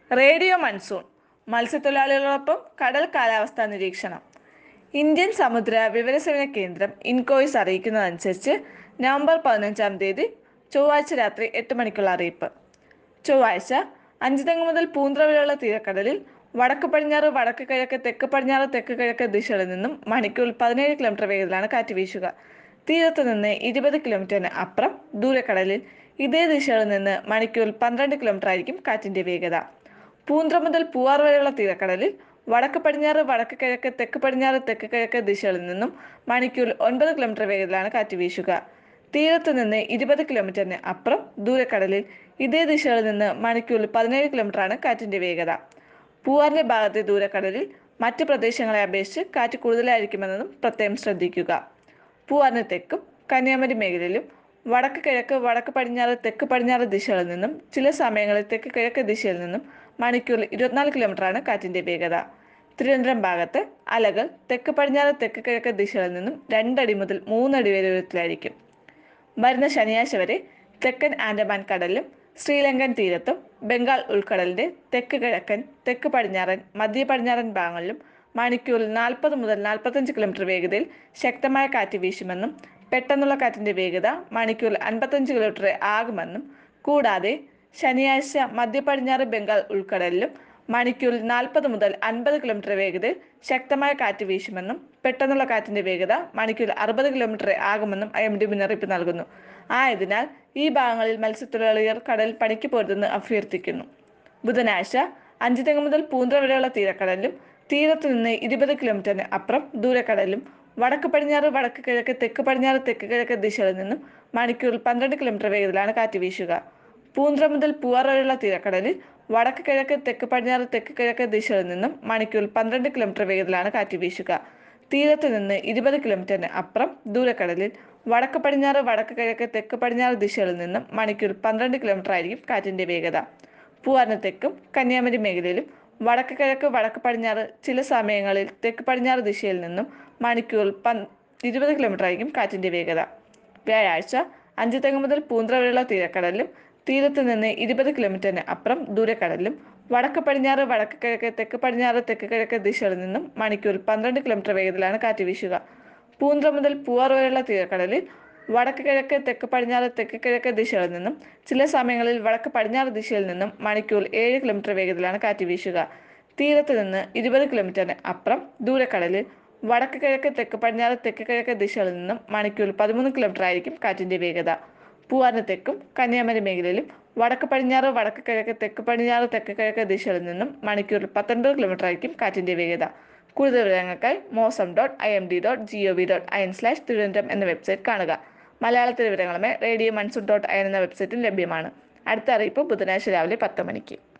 radio monsoon മത്സ്യത്തൊഴിലാളികളോടൊപ്പം കടൽ കാലാവസ്ഥാ നിരീക്ഷണം ഇന്ത്യൻ സമുദ്ര വിവരസേവന കേന്ദ്രം ഇൻകോയ്സ് അറിയിക്കുന്നതനുസരിച്ച് നവംബർ പതിനഞ്ചാം തീയതി ചൊവ്വാഴ്ച രാത്രി എട്ട് മണിക്കുള്ള അറിയിപ്പ് ചൊവ്വാഴ്ച അഞ്ചുതെങ്ങ് മുതൽ പൂന്ത്ര വരെയുള്ള തീരക്കടലിൽ വടക്ക് പടിഞ്ഞാറ് വടക്ക് കിഴക്ക് തെക്ക് പടിഞ്ഞാറ് തെക്ക് കിഴക്ക് ദിശകളിൽ നിന്നും മണിക്കൂറിൽ പതിനേഴ് കിലോമീറ്റർ വേഗത്തിലാണ് കാറ്റ് വീശുക തീരത്ത് നിന്ന് ഇരുപത് കിലോമീറ്ററിന് അപ്പുറം ദൂരക്കടലിൽ ഇതേ ദിശകളിൽ നിന്ന് മണിക്കൂറിൽ പന്ത്രണ്ട് കിലോമീറ്റർ ആയിരിക്കും കാറ്റിന്റെ വേഗത പൂന്ത്ര മുതൽ പൂവാർ വരെയുള്ള തീരക്കടലിൽ വടക്ക് പടിഞ്ഞാറ് വടക്ക് കിഴക്ക് തെക്ക് പടിഞ്ഞാറ് തെക്ക് കിഴക്ക് ദിശകളിൽ നിന്നും മണിക്കൂറിൽ ഒൻപത് കിലോമീറ്റർ വേഗത്തിലാണ് കാറ്റ് വീശുക തീരത്ത് നിന്ന് ഇരുപത് കിലോമീറ്ററിന് അപ്പുറം ദൂരക്കടലിൽ ഇതേ ദിശകളിൽ നിന്ന് മണിക്കൂറിൽ പതിനേഴ് കിലോമീറ്ററാണ് കാറ്റിന്റെ വേഗത പൂവാറിന്റെ ഭാഗത്തെ ദൂരക്കടലിൽ മറ്റ് പ്രദേശങ്ങളെ അപേക്ഷിച്ച് കാറ്റ് കൂടുതലായിരിക്കുമെന്നതും പ്രത്യേകം ശ്രദ്ധിക്കുക പൂവാറിന് തെക്കും കന്യാകുമാരി മേഖലയിലും വടക്ക് കിഴക്ക് വടക്ക് പടിഞ്ഞാറ് തെക്ക് പടിഞ്ഞാറ് ദിശകളിൽ നിന്നും ചില സമയങ്ങളിൽ തെക്ക് കിഴക്ക് ദിശയിൽ നിന്നും മണിക്കൂറിൽ ഇരുപത്തിനാല് കിലോമീറ്ററാണ് കാറ്റിന്റെ വേഗത തിരുവനന്തപുരം ഭാഗത്ത് അലകൾ തെക്ക് പടിഞ്ഞാറ് തെക്ക് കിഴക്ക് ദിശകളിൽ നിന്നും രണ്ടടി മുതൽ മൂന്നടി വരെ ഉയരത്തിലായിരിക്കും വരുന്ന ശനിയാഴ്ച വരെ തെക്കൻ ആൻഡമാൻ കടലിലും ശ്രീലങ്കൻ തീരത്തും ബംഗാൾ ഉൾക്കടലിന്റെ തെക്ക് കിഴക്കൻ തെക്ക് പടിഞ്ഞാറൻ മധ്യ പടിഞ്ഞാറൻ ഭാഗങ്ങളിലും മണിക്കൂറിൽ നാൽപ്പത് മുതൽ നാൽപ്പത്തഞ്ച് കിലോമീറ്റർ വേഗതയിൽ ശക്തമായ കാറ്റ് വീശുമെന്നും പെട്ടെന്നുള്ള കാറ്റിന്റെ വേഗത മണിക്കൂറിൽ അൻപത്തഞ്ച് കിലോമീറ്റർ ആകുമെന്നും കൂടാതെ ശനിയാഴ്ച മധ്യ പടിഞ്ഞാറ് ബംഗാൾ ഉൾക്കടലിലും മണിക്കൂറിൽ നാൽപ്പത് മുതൽ അൻപത് കിലോമീറ്റർ വേഗതയിൽ ശക്തമായ കാറ്റ് വീശുമെന്നും പെട്ടെന്നുള്ള കാറ്റിന്റെ വേഗത മണിക്കൂറിൽ അറുപത് കിലോമീറ്റർ ആകുമെന്നും ഐ എം ഡി മുന്നറിയിപ്പ് നൽകുന്നു ആയതിനാൽ ഈ ഭാഗങ്ങളിൽ മത്സ്യത്തൊഴിലാളികൾ കടലിൽ പണിക്ക് പോരുതെന്ന് അഭ്യർത്ഥിക്കുന്നു ബുധനാഴ്ച അഞ്ചുതെങ്ങ് മുതൽ പൂന്ത്ര വരെയുള്ള തീരക്കടലിലും തീരത്തു നിന്ന് ഇരുപത് കിലോമീറ്ററിന് അപ്പുറം ദൂരക്കടലിലും വടക്ക് പടിഞ്ഞാറ് വടക്ക് കിഴക്ക് തെക്ക് പടിഞ്ഞാറ് തെക്ക് കിഴക്ക് ദിശകളിൽ നിന്നും മണിക്കൂറിൽ പന്ത്രണ്ട് കിലോമീറ്റർ വേഗത്തിലാണ് കാറ്റ് വീശുക പൂന്ത്ര മുതൽ പൂവാർ വരെയുള്ള തീരക്കടലിൽ വടക്ക് കിഴക്ക് തെക്ക് പടിഞ്ഞാറ് തെക്ക് കിഴക്ക് ദിശകളിൽ നിന്നും മണിക്കൂറിൽ പന്ത്രണ്ട് കിലോമീറ്റർ വേഗത്തിലാണ് കാറ്റ് വീശുക തീരത്ത് നിന്ന് ഇരുപത് കിലോമീറ്ററിന് അപ്പുറം ദൂരക്കടലിൽ വടക്ക് പടിഞ്ഞാറ് വടക്ക് കിഴക്ക് തെക്ക് പടിഞ്ഞാറ് ദിശകളിൽ നിന്നും മണിക്കൂറിൽ പന്ത്രണ്ട് കിലോമീറ്റർ ആയിരിക്കും കാറ്റിന്റെ വേഗത പൂവാറിന് തെക്കും കന്യാകുമാരി മേഖലയിലും വടക്ക് കിഴക്ക് വടക്ക് പടിഞ്ഞാറ് ചില സമയങ്ങളിൽ തെക്ക് പടിഞ്ഞാറ് ദിശയിൽ നിന്നും മണിക്കൂറിൽ പൻ ഇരുപത് കിലോമീറ്റർ ആയിരിക്കും കാറ്റിന്റെ വേഗത വ്യാഴാഴ്ച അഞ്ചുതെങ്ങ് മുതൽ പൂന്ത്ര വരെയുള്ള തീരക്കടലിലും തീരത്ത് നിന്ന് ഇരുപത് കിലോമീറ്ററിന് അപ്പുറം ദൂരക്കടലിലും വടക്ക് പടിഞ്ഞാറ് വടക്ക് കിഴക്ക് തെക്ക് പടിഞ്ഞാറ് തെക്ക് കിഴക്ക് ദിശകളിൽ നിന്നും മണിക്കൂറിൽ പന്ത്രണ്ട് കിലോമീറ്റർ വേഗത്തിലാണ് കാറ്റ് വീശുക പൂന്ത്ര മുതൽ പൂവാർ വരെയുള്ള തീരക്കടലിൽ വടക്ക് കിഴക്ക് തെക്ക് പടിഞ്ഞാറ് തെക്ക് കിഴക്ക് ദിശകളിൽ നിന്നും ചില സമയങ്ങളിൽ വടക്ക് പടിഞ്ഞാറ് ദിശയിൽ നിന്നും മണിക്കൂറിൽ ഏഴ് കിലോമീറ്റർ വേഗത്തിലാണ് കാറ്റ് വീശുക തീരത്ത് നിന്ന് ഇരുപത് കിലോമീറ്ററിന് അപ്പുറം ദൂരക്കടലിൽ വടക്ക് കിഴക്ക് തെക്ക് പടിഞ്ഞാറ് തെക്ക് കിഴക്ക് ദിശകളിൽ നിന്നും മണിക്കൂറിൽ പതിമൂന്ന് കിലോമീറ്റർ ആയിരിക്കും കാറ്റിന്റെ വേഗത പൂവാറിന് തെക്കും കന്യാകുമാരി മേഖലയിലും വടക്ക് പടിഞ്ഞാറ് വടക്ക് കിഴക്ക് തെക്ക് പടിഞ്ഞാറ് തെക്ക് കിഴക്ക് ദിശകളിൽ നിന്നും മണിക്കൂറിൽ പത്തൊൻപത് കിലോമീറ്റർ ആയിരിക്കും കാറ്റിന്റെ വേഗത കൂടുതൽ വിവരങ്ങൾക്കായി mausam dot I M D dot G O V dot I N slash Thiruvananthapuram എന്ന വെബ്സൈറ്റ് കാണുക മലയാളത്തിലെ വിവരങ്ങളുമേ radio monsoon dot I N എന്ന വെബ്സൈറ്റിൽ ലഭ്യമാണ് അടുത്ത അറിയിപ്പ് ബുധനാഴ്ച രാവിലെ പത്ത് മണിക്ക്